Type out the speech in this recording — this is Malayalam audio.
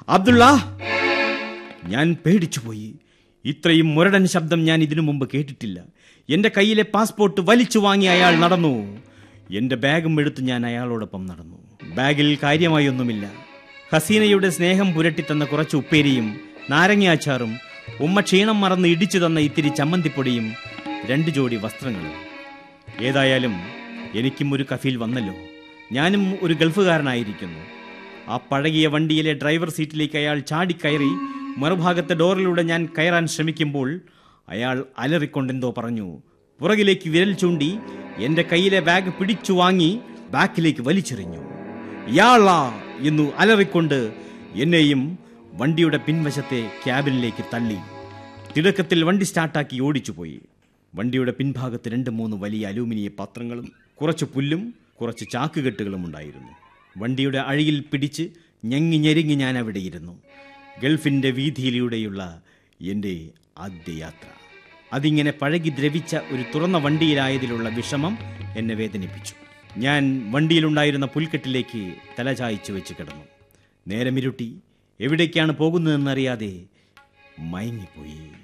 അബ്ദുള്ള ഞാൻ പേടിച്ചുപോയി ഇത്രയും മുരടൻ ശബ്ദം ഞാൻ ഇതിനു മുമ്പ് കേട്ടിട്ടില്ല എന്റെ കയ്യിലെ പാസ്പോർട്ട് വലിച്ചു വാങ്ങി അയാൾ നടന്നു എന്റെ ബാഗും എടുത്ത് ഞാൻ അയാളോടൊപ്പം നടന്നു ബാഗിൽ കാര്യമായൊന്നുമില്ല ഹസീനയുടെ സ്നേഹം പുരട്ടിത്തന്ന കുറച്ച് ഉപ്പേരിയും നാരങ്ങാച്ചാറും ഉമ്മ ക്ഷീണം മറന്ന് ഇടിച്ചു തന്ന ഇത്തിരി ചമ്മന്തിപ്പൊടിയും രണ്ട് ജോഡി വസ്ത്രങ്ങളും ഏതായാലും എനിക്കും ഒരു കഫീൽ വന്നല്ലോ ഞാനും ഒരു ഗൾഫുകാരനായിരിക്കുന്നു ആ പഴകിയ വണ്ടിയിലെ ഡ്രൈവർ സീറ്റിലേക്ക് അയാൾ ചാടിക്കയറി മറുഭാഗത്തെ ഡോറിലൂടെ ഞാൻ കയറാൻ ശ്രമിക്കുമ്പോൾ അയാൾ അലറിക്കൊണ്ടെന്തോ പറഞ്ഞു പുറകിലേക്ക് വിരൽ ചൂണ്ടി എന്റെ കയ്യിലെ ബാഗ് പിടിച്ചു വാങ്ങി ബാക്കിലേക്ക് വലിച്ചെറിഞ്ഞു ഇയാളാ എന്നു അലറിക്കൊണ്ട് എന്നെയും വണ്ടിയുടെ പിൻവശത്തെ ക്യാബിനിലേക്ക് തള്ളി തിടുക്കത്തിൽ വണ്ടി സ്റ്റാർട്ടാക്കി ഓടിച്ചുപോയി വണ്ടിയുടെ പിൻഭാഗത്ത് രണ്ട് മൂന്ന് വലിയ അലൂമിനിയ പാത്രങ്ങളും കുറച്ച് പുല്ലും കുറച്ച് ചാക്കുകെട്ടുകളും ഉണ്ടായിരുന്നു വണ്ടിയുടെ അഴിയിൽ പിടിച്ച് ഞെങ്ങി ഞെരുങ്ങി ഞാൻ അവിടെ ഇരുന്നു ഗൾഫിൻ്റെ വീതിയിലൂടെയുള്ള എൻ്റെ ആദ്യ യാത്ര അതിങ്ങനെ പഴകി ദ്രവിച്ച ഒരു തുറന്ന വണ്ടിയിലായതിലുള്ള വിഷമം എന്നെ വേദനിപ്പിച്ചു ഞാൻ വണ്ടിയിലുണ്ടായിരുന്ന പുൽക്കെട്ടിലേക്ക് തലചായ്ച്ചു വെച്ച് കിടന്നു നേരമിരുട്ടി എവിടേക്കാണ് പോകുന്നതെന്നറിയാതെ മയങ്ങിപ്പോയി